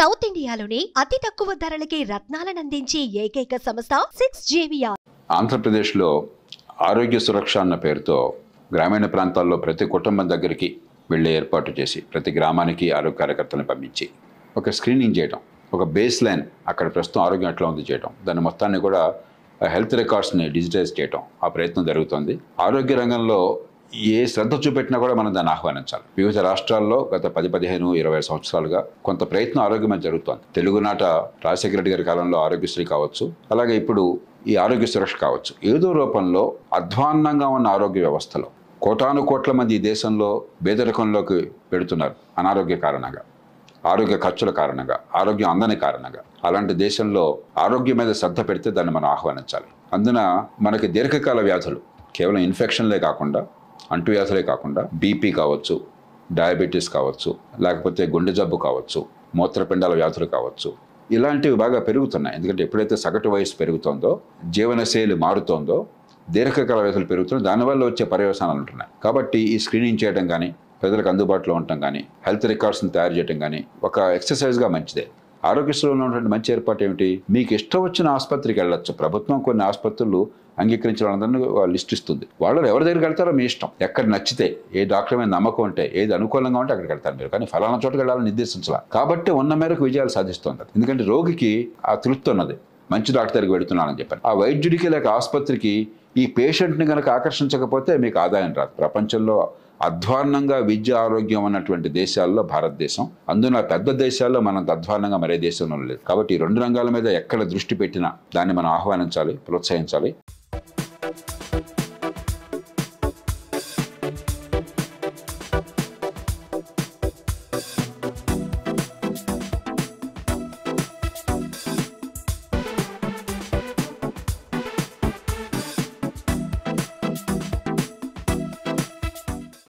south ఇండియాలోనే అతి తక్కువ ధరలకి రత్నాలనందించే ఏకైక సంస్థ సిక్స్ జేవియా ఆంధ్రప్రదేశ్లో ఆరోగ్య సురక్ష అన్న పేరుతో గ్రామీణ ప్రాంతాల్లో ప్రతి కుటుంబం దగ్గరికి వెళ్ళే ఏర్పాటు చేసి ప్రతి గ్రామానికి ఆరోగ్య కార్యకర్తలను పంపించి ఒక స్క్రీనింగ్ చేయడం ఒక బేస్ లైన్ అక్కడ ప్రస్తుతం ఆరోగ్యం ఎట్లా ఉంది చేయడం దాని మొత్తాన్ని కూడా హెల్త్ రికార్డ్స్ని డిజిటైజ్ చేయడం ఆ ప్రయత్నం జరుగుతుంది ఆరోగ్య రంగంలో ఏ శ్రద్ధ చూపెట్టినా కూడా మనం దాన్ని ఆహ్వానించాలి వివిధ రాష్ట్రాల్లో గత పది పదిహేను ఇరవై సంవత్సరాలుగా కొంత ప్రయత్నం ఆరోగ్యం మీద జరుగుతోంది తెలుగునాట రాజశేఖర రెడ్డి గారి కాలంలో ఆరోగ్యశ్రీ కావచ్చు అలాగే ఇప్పుడు ఈ ఆరోగ్య సురక్ష కావచ్చు ఏదో రూపంలో అధ్వాన్నంగా ఉన్న ఆరోగ్య వ్యవస్థలో కోటాను కోట్ల మంది ఈ దేశంలో పేదరికంలోకి పెడుతున్నారు అనారోగ్య కారణంగా ఆరోగ్య ఖర్చుల కారణంగా ఆరోగ్యం అందని కారణంగా అలాంటి దేశంలో ఆరోగ్యం మీద శ్రద్ధ పెడితే దాన్ని మనం ఆహ్వానించాలి అందున మనకి దీర్ఘకాల వ్యాధులు కేవలం ఇన్ఫెక్షన్లే కాకుండా అంటువ్యాధులే కాకుండా బీపీ కావచ్చు డయాబెటీస్ కావచ్చు లేకపోతే గుండె జబ్బు కావచ్చు మూత్రపిండాల వ్యాధులు కావచ్చు ఇలాంటివి బాగా పెరుగుతున్నాయి ఎందుకంటే ఎప్పుడైతే సగటు వయసు పెరుగుతోందో జీవనశైలి మారుతోందో దీర్ఘకాల వ్యాధులు పెరుగుతున్నాయి దానివల్ల వచ్చే పర్యవసానాలు ఉంటున్నాయి కాబట్టి ఈ స్క్రీనింగ్ చేయడం కానీ ప్రజలకు అందుబాటులో ఉండటం కానీ హెల్త్ రికార్డ్స్ని తయారు చేయడం కానీ ఒక ఎక్సర్సైజ్గా మంచిదే ఆరోగ్యశ్రీలో ఉన్నటువంటి మంచి ఏర్పాటు ఏమిటి మీకు ఇష్టం వచ్చిన ఆసుపత్రికి వెళ్ళొచ్చు ప్రభుత్వం కొన్ని ఆసుపత్రులు అంగీకరించిన వాళ్ళందరినీ లిస్ట్ ఇస్తుంది వాళ్ళు ఎవరి దగ్గరికి వెళ్తారో మీ ఇష్టం ఎక్కడ నచ్చితే ఏ డాక్టర్ మీద నమ్మకం ఉంటే ఏది అనుకూలంగా ఉంటే అక్కడికి వెళ్తారు మీరు కానీ ఫలానా చోటుకి వెళ్ళాలని నిర్దేశించాల కాబట్టి ఉన్న మేరకు విజయాలు సాధిస్తుంది ఎందుకంటే రోగికి ఆ తృప్తి ఉన్నది మంచి డాక్టర్ దగ్గరికి వెళుతున్నానని చెప్పాను ఆ వైద్యుడికి లేక ఆసుపత్రికి ఈ పేషెంట్ని కనుక ఆకర్షించకపోతే మీకు ఆదాయం రాదు ప్రపంచంలో అధ్వాన్నంగా విద్య ఆరోగ్యం ఉన్నటువంటి దేశాల్లో భారతదేశం అందున పెద్ద దేశాల్లో మనంత అధ్వాన్నంగా మరే దేశంలో లేదు కాబట్టి ఈ రెండు రంగాల మీద ఎక్కడ దృష్టి పెట్టినా దాన్ని మనం ఆహ్వానించాలి ప్రోత్సహించాలి